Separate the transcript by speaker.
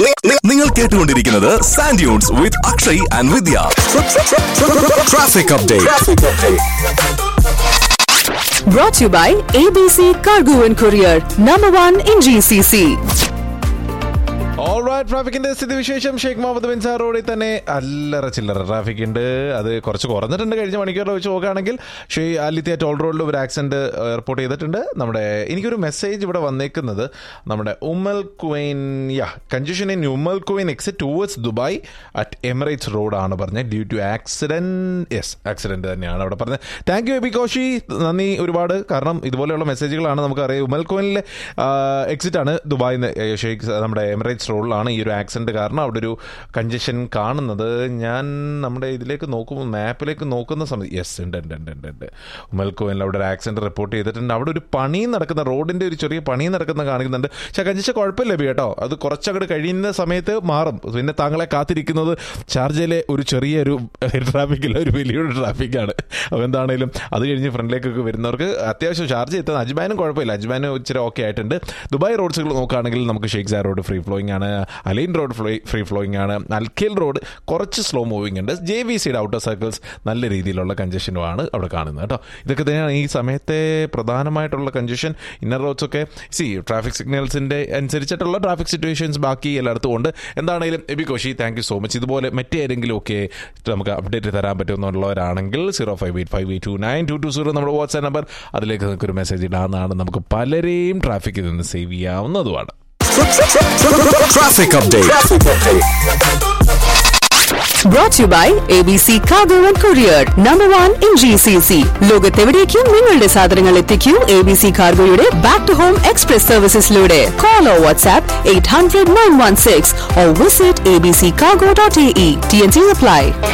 Speaker 1: നിങ്ങൾ കേട്ടുകൊണ്ടിരിക്കുന്നത് Sandunes with Akshay and Vidya traffic update
Speaker 2: Brought to you by ABC Cargo and Courier, number one in GCC.
Speaker 3: Alright ട്രാഫിക്കിന്റെ സ്ഥിതിവിശേഷം Sheikh Muhammad bin sir റോഡിൽ തന്നെ അല്ലറ ചില്ലറ ട്രാഫിക് ഉണ്ട് അത് കുറച്ച് കുറഞ്ഞിട്ടുണ്ട് കഴിഞ്ഞ മണിക്കൂറിൽ വെച്ച് നോക്കുകയാണെങ്കിൽ ഷെയ് ആലിത്യ ടോൾ റോഡിൽ ഒരു ആക്സിഡന്റ് റിപ്പോർട്ട് ചെയ്തിട്ടുണ്ട് നമ്മുടെ എനിക്കൊരു മെസ്സേജ് ഇവിടെ വന്നേക്കുന്നത് നമ്മുടെ ഉമ്മൽ കുവൈൻ യാ congestion in Umm al Quwain exit towards Dubai at Emirates റോഡാണ് പറഞ്ഞത് due to accident yes accident തന്നെയാണ് അവിടെ പറഞ്ഞത് താങ്ക് യു എബി കോശി നന്ദി ഒരുപാട് കാരണം ഇതുപോലെയുള്ള മെസ്സേജുകളാണ് നമുക്കറിയാം ഉമ്മൽ കുവൈനിലെ എക്സിറ്റ് ആണ് ദുബായിൽ ഷെയ്ഖ് നമ്മുടെ എമിറേറ്റ്സ് റോഡിലാണ് ഈ ഒരു ആക്സിഡന്റ് കാരണം അവിടെ ഒരു കഞ്ചഷൻ കാണുന്നത് ഞാൻ നമ്മുടെ ഇതിലേക്ക് നോക്കുമ്പോൾ മാപ്പിലേക്ക് നോക്കുന്ന സമയത്ത് യെസ് ഉണ്ട് ഉണ്ട് ഉണ്ട് ഉണ്ട് ഉണ്ട് ഉമ്മൽക്കോവിൽ അവിടെ ഒരു ആക്സിഡന്റ് റിപ്പോർട്ട് ചെയ്തിട്ടുണ്ട് അവിടെ ഒരു പണി നടക്കുന്ന റോഡിന്റെ ഒരു ചെറിയ പണി നടക്കുന്ന കാണിക്കുന്നുണ്ട് പക്ഷേ കഞ്ചഷൻ കുഴപ്പമില്ല ബി കേട്ടോ അത് കുറച്ചങ്ങോട്ട് കഴിയുന്ന സമയത്ത് മാറും പിന്നെ താങ്കളെ കാത്തിരിക്കുന്നത് ഷാർജയിലെ ഒരു ചെറിയൊരു ട്രാഫിക്കില്ല ഒരു വലിയൊരു ട്രാഫിക്കാണ് അപ്പോൾ എന്താണേലും അത് കഴിഞ്ഞ് ഫ്രണ്ടിലേക്കൊക്കെ വരുന്നവർക്ക് അത്യാവശ്യം ഷാർജ എത്തുന്ന അജ്മാനും കുഴപ്പമില്ല അജ്മാനും ഇച്ചിരി ഓക്കെ ആയിട്ടുണ്ട് ദുബായ് റോഡ്സുകൾ നോക്കുകയാണെങ്കിൽ നമുക്ക് Sheikh Zayed road free flowing ആണ് Al Ain road flow free flowing ആണ് അൽക്കേൽ റോഡ് കുറച്ച് സ്ലോ മൂവിങ് ഉണ്ട് ജെ വി സിയുടെ ഔട്ടർ സർക്കിൾസ് നല്ല രീതിയിലുള്ള കഞ്ചഷനുമാണ് അവിടെ കാണുന്നത് കേട്ടോ ഇതൊക്കെ തന്നെയാണ് ഈ സമയത്തെ പ്രധാനമായിട്ടുള്ള കഞ്ചഷൻ ഇന്നർ റോഡ്സ് ഒക്കെ സി ട്രാഫിക് സിഗ്നൽസിന്റെ അനുസരിച്ചിട്ടുള്ള ട്രാഫിക് സിറ്റുവേഷൻസ് ബാക്കി എല്ലായിടത്തും ഉണ്ട് എന്താണെങ്കിലും Aby Koshy thank you so much ഇതുപോലെ മറ്റേതെങ്കിലും ഒക്കെ നമുക്ക് അപ്ഡേറ്റ് തരാൻ പറ്റുമെന്നുള്ളവരാണെങ്കിൽ zero five eight five eight two nine two two zero നമ്മുടെ വാട്സ്ആപ്പ് നമ്പർ അതിലേക്ക് നിങ്ങൾക്ക് ഒരു മെസ്സേജ് ഇടാവുന്നതാണ് നമുക്ക് പലരെയും ട്രാഫിക്കിൽ നിന്ന് സേവ് ചെയ്യാവുന്നതുമാണ്
Speaker 1: traffic update
Speaker 2: Brought to you by ABC Cargo and Courier, number one in GCC. ലോകത്തെവിടേക്കും നിങ്ങളുടെ സാധനങ്ങൾ എത്തിക്കൂ എ ബി സി കാർഗോയുടെ ബാക്ക് ടു ഹോം എക്സ്പ്രസ് സർവീസസിലൂടെ call or WhatsApp eight hundred nine one six or visit A B C cargo dot A E T and C apply